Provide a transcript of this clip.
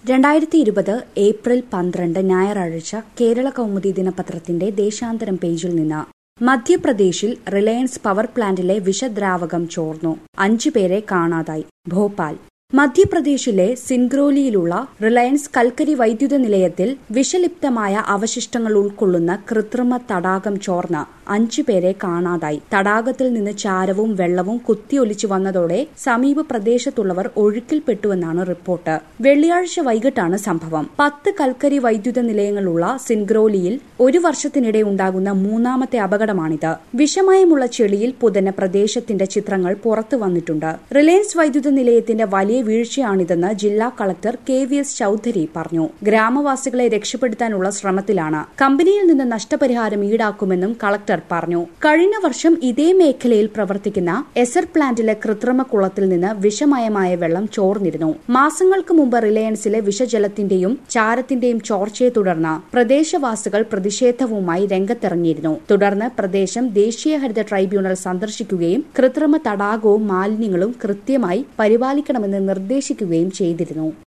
രണ്ടായിരത്തി ഇരുപത് ഏപ്രിൽ പന്ത്രണ്ട് ഞായറാഴ്ച കേരള കൗമുദി ദിനപത്രത്തിന്റെ ദേശാന്തരം പേജിൽ നിന്ന് മധ്യപ്രദേശിൽ റിലയൻസ് പവർ പ്ലാന്റിലെ വിഷദ്രാവകം ചോർന്നു അഞ്ചുപേരെ കാണാതായി ഭോപ്പാൽ മധ്യപ്രദേശിലെ സിൻഗ്രോലിയിലുള്ള റിലയൻസ് കൽക്കരി വൈദ്യുത നിലയത്തിൽ വിഷലിപ്തമായ അവശിഷ്ടങ്ങൾ ഉൾക്കൊള്ളുന്ന കൃത്രിമ തടാകം ചോർന്ന് അഞ്ചുപേരെ കാണാതായി തടാകത്തിൽ നിന്ന് ചാരവും വെള്ളവും കുത്തിയൊലിച്ചു വന്നതോടെ സമീപ പ്രദേശത്തുള്ളവർ ഒഴുക്കിൽപ്പെട്ടുവെന്നാണ് റിപ്പോർട്ട് വെള്ളിയാഴ്ച വൈകിട്ടാണ് സംഭവം പത്ത് കൽക്കരി വൈദ്യുത നിലയങ്ങളുള്ള സിൻഗ്രോലിയിൽ ഒരു വർഷത്തിനിടെ ഉണ്ടാകുന്ന മൂന്നാമത്തെ അപകടമാണിത് വിഷമയമുള്ള ചെളിയിൽ പുതന പ്രദേശത്തിന്റെ ചിത്രങ്ങൾ പുറത്തു വന്നിട്ടുണ്ട് റിലയൻസ് വൈദ്യുത നിലയത്തിന്റെ വലിയ വീഴ്ചയാണിതെന്ന് ജില്ലാ collector K V S Chaudhary പറഞ്ഞു ഗ്രാമവാസികളെ രക്ഷപ്പെടുത്താനുള്ള ശ്രമത്തിലാണ് കമ്പനിയിൽ നിന്ന് നഷ്ടപരിഹാരം ഈടാക്കുമെന്നും കളക്ടർ പറഞ്ഞു കഴിഞ്ഞ വർഷം ഇതേ മേഖലയിൽ പ്രവർത്തിക്കുന്ന എസർ പ്ലാന്റിലെ കൃത്രിമ കുളത്തിൽ നിന്ന് വിഷമയമായ വെള്ളം ചോർന്നിരുന്നു മാസങ്ങൾക്ക് മുമ്പ് റിലയൻസിലെ വിഷജലത്തിന്റെയും ചാരത്തിന്റെയും ചോർച്ചയെ തുടർന്ന് പ്രദേശവാസികൾ പ്രതിഷേധവുമായി രംഗത്തിറങ്ങിയിരുന്നു തുടർന്ന് പ്രദേശം ദേശീയ ഹരിത ട്രൈബ്യൂണൽ സന്ദർശിക്കുകയും കൃത്രിമ തടാകവും മാലിന്യങ്ങളും കൃത്യമായി പരിപാലിക്കണമെന്ന് നിർദ്ദേശിക്കുകയും ചെയ്തിരുന്നു